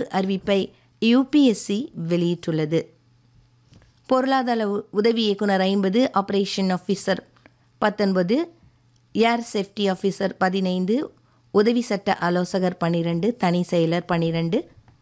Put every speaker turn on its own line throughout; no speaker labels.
ஓர் அறிவிப்பை யுபிஎஸ்சி வெளியிட்டுள்ளது பொருளாதார உ- உதவி இயக்குனர் ஐம்பது ஆபரேஷன் ஆஃபீஸர் பத்தொன்பது ஏர் சேஃப்டி ஆஃபீஸர் பதினைந்து உதவி சட்ட ஆலோசகர் பன்னிரண்டு தனி செயலர் பன்னிரண்டு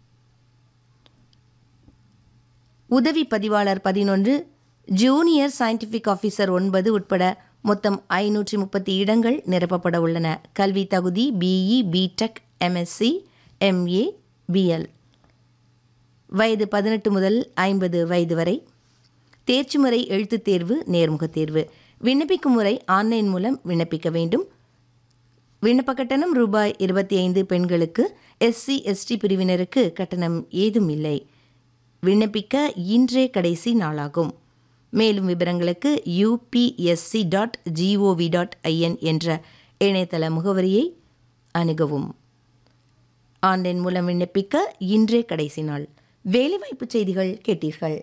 உதவி பதிவாளர் பதினொன்று ஜூனியர் சயின்டிஃபிக் ஆஃபீஸர் ஒன்பது உட்பட மொத்தம் ஐநூற்றி முப்பத்தி இடங்கள் நிரப்பப்பட உள்ளன கல்வி தகுதி BE BTech MSc MA BL வயது பதினெட்டு முதல் ஐம்பது வயது வரை தேர்ச்சி முறை எழுத்துத் தேர்வு நேர்முகத் தேர்வு விண்ணப்பிக்கும் முறை ஆன்லைன் மூலம் விண்ணப்பிக்க வேண்டும் விண்ணப்ப கட்டணம் ரூபாய் இருபத்தி ஐந்து பெண்களுக்கு எஸ்சி எஸ்டி பிரிவினருக்கு கட்டணம் ஏதும் இல்லை விண்ணப்பிக்க இன்றே கடைசி நாளாகும் மேலும் விவரங்களுக்கு UPSC dot gov dot in என்ற இணையதள முகவரியை அணுகவும் ஆன்லைன் மூலம் விண்ணப்பிக்க இன்றே கடைசி நாள் வேலைவாய்ப்பு செய்திகள் கேட்டீர்கள்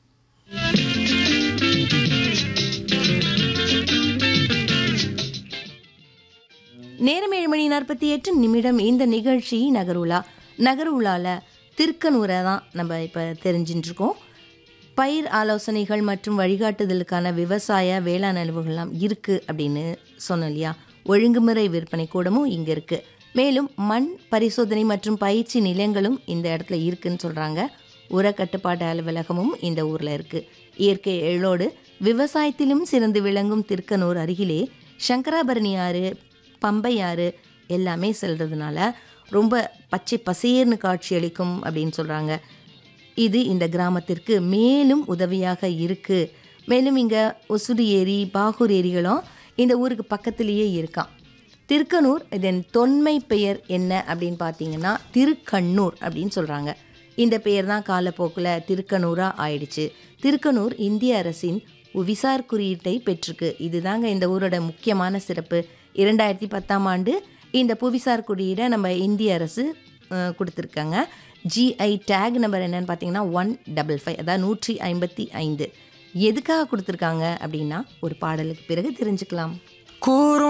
நேரம் ஏழு மணி நாற்பத்தி எட்டு நிமிடம் இந்த நிகழ்ச்சி நகருலா நகருலால திருக்கனூரை தான் நம்ம இப்போ தெரிஞ்சுட்டு இருக்கோம் பயிர் ஆலோசனைகள் மற்றும் வழிகாட்டுதலுக்கான விவசாய வேளாண் அலுவலகம்லாம் இருக்குது அப்படின்னு சொன்னோம் இல்லையா ஒழுங்குமுறை விற்பனை கூடமும் இங்கே இருக்குது மேலும் மண் பரிசோதனை மற்றும் பயிற்சி நிலையங்களும் இந்த இடத்துல இருக்குன்னு சொல்கிறாங்க உர கட்டுப்பாட்டு அலுவலகமும் இந்த ஊரில் இருக்குது இயற்கை எழோடு விவசாயத்திலும் சிறந்து விளங்கும் திருக்கனூர் அருகிலே சங்கராபரணி ஆறு பம்பை ஆறு எல்லாமே செல்றதுனால ரொம்ப பச்சை பசேர்னு காட்சியளிக்கும் அப்படின்னு சொல்கிறாங்க இது இந்த கிராமத்திற்கு மேலும் உதவியாக இருக்குது மேலும் இங்கே ஒசுடு ஏரி பாகூர் ஏரிகளும் இந்த ஊருக்கு பக்கத்திலேயே இருக்கான் திருக்கனூர் இதன் தொன்மை பெயர் என்ன அப்படின்னு பார்த்தீங்கன்னா திருக்கண்ணூர் அப்படின்னு சொல்கிறாங்க இந்த பெயர் தான் காலப்போக்கில் திருக்கனூராக ஆயிடுச்சு திருக்கனூர் இந்திய அரசின் உவிசார் குறியீட்டை பெற்றிருக்கு இதுதாங்க இந்த ஊரோட முக்கியமான சிறப்பு இரண்டாயிரத்தி பத்தாம் ஆண்டு இந்த புவிசார் குறியீடை நம்ம இந்திய அரசு அஹ், கொடுத்துருக்காங்க ஜிஐ டேக் நம்பர் என்னன்னு பார்த்தீங்கன்னா ஒன் டபுள் ஃபைவ் அதாவது நூற்றி ஐம்பத்தி ஐந்து எதுக்காக கொடுத்துருக்காங்க அப்படின்னா ஒரு பாடலுக்கு பிறகு தெரிஞ்சுக்கலாம்
கூறும்